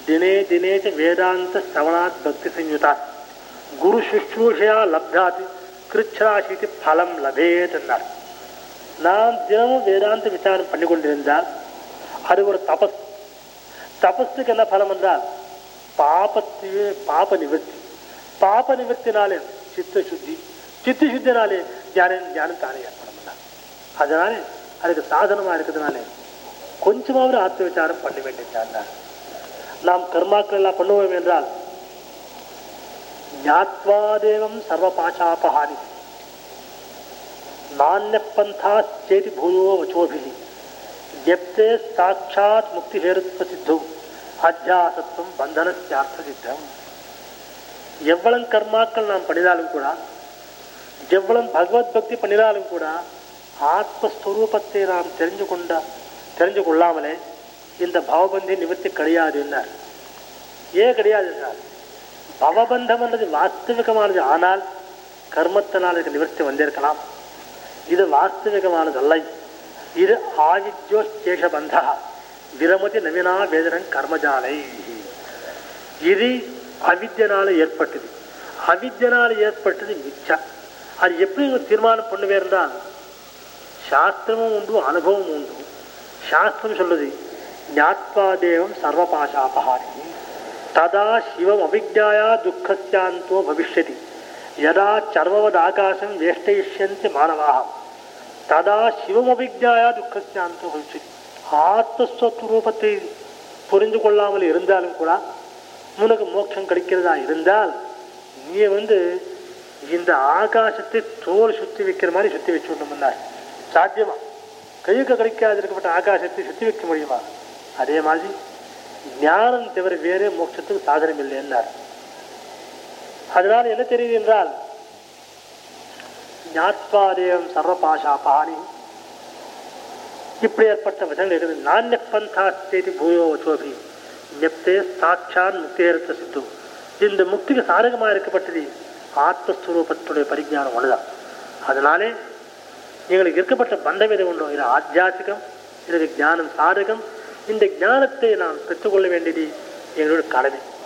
தினே தினே ச வேதாந்த ஸ்ரவணாத் பக்தி சஞ்யுதா குரு சுஷ்ரூஷையா லப்தாத் கிருச்சாசிக்கு பலம் லபேத் என்றார் நாம் தினமும் வேதாந்த விசாரம் பண்ணி கொண்டிருந்தால் அது ஒரு தபஸ் தபஸுக்கு என்ன பலம் என்றால் பாபத்தையே பாப நிவர்த்தி பாப நிவர்த்தினாலே சித்த சுத்தி சித்த சுத்தினாலே ஞானம் ஞானம் தானே ஏற்படும் என்றார். அதனால அதுக்கு சாதனமா இருக்கிறதுனால கொஞ்சமாவது ஆத்ம விசாரம் பண்ண வேண்டியதுதான் நாம் கர்மாக்கள் எல்லாம் பண்ணுவோம் என்றால் ஞாத்வாதேவம் சர்வ பாசாபஹானி நானிய பந்தா சேதி பூயோ வச்சோபிஹி ஜப்தே சாட்சாத் முக்தி ஹேருத்வ சித்து அத்தியாசத்துவம் பந்தனஸ்யார்த்த சித்தம் எவ்வளவு கர்மாக்கள் நாம் பண்ணினாலும் கூட எவ்வளவு பகவத் பக்தி பண்ணினாலும் கூட ஆத்மஸ்வரூபத்தை நாம் தெரிஞ்சு கொண்ட தெரிஞ்சு கொள்ளாமலே இந்த பவபந்தி நிவர்த்தி கிடையாது என்றார் ஏன் கிடையாது என்றார் பவபந்தம் என்றது வாஸ்தவிகமானது ஆனால் கர்மத்தினால் இதுக்கு நிவர்த்தி வந்திருக்கலாம் இது வாஸ்தவிகமானது அல்ல இது ஆவித்யோ சேஷபந்தா விரமதி நவீனா வேதனன் கர்மஜாலை இது அவித்யனால ஏற்பட்டது அவித்யனால ஏற்பட்டது மிச்ச அது எப்படி இவங்க தீர்மானம் பண்ணுவே இருந்தால் சாஸ்திரமும் உண்டு அனுபவம் உண்டு சாஸ்திரம் சொல்லுது ஞாத்வாதேவம் சர்வபாஷாபஹாரி ததா சிவம் அவிஜாயா துக்கஸ்யாந்தோ பவிஷ்யதி யதா சர்வவத் ஆகாசம் வேஷ்டயிஷ்யந்தி மாணவாக ததா சிவம் அவிஜாயா துக்கஸ்யாந்தோ பவிஷ்யதி ஆத்மஸ்வரூபத்தை புரிந்து கொள்ளாமல் இருந்தாலும் கூட உனக்கு மோட்சம் கிடைக்கிறதா இருந்தால் நீ வந்து இந்த ஆகாசத்தை தோல் சுத்தி வைக்கிற மாதிரி சுத்தி வச்சு விடணும்னார் சாத்தியமா கையுக்கு கிடைக்காது இருக்கப்பட்ட ஆகாசத்தை சுத்தி வைக்க முடியுமா அதே மாதிரி ஞானம் தவிர வேறே மோட்சத்துக்கு சாதனம் இல்லை என்றார் அதனால் என்ன தெரியுது என்றால் ஞாத்வாதேவம் சர்வபாஷா பாணி இப்படி ஏற்பட்ட வசனங்கள் இருக்குது நானிய பந்தாஸ்தேதி பூயோ வச்சோபி நெப்தே சாட்சான் முக்தியர்த்த சித்து இந்த முக்திக்கு சாதகமாக இருக்கப்பட்டது ஆத்மஸ்வரூபத்துடைய பரிஜானம் ஒண்ணுதான் அதனாலே எங்களுக்கு இருக்கப்பட்ட பந்தம் எது உண்டோ இது ஆத்தியாசிகம் இது ஞானம் சாதகம் இந்த ஞானத்தை நாம் பெற்றுக்கொள்ள வேண்டியது எங்களுடைய கடமை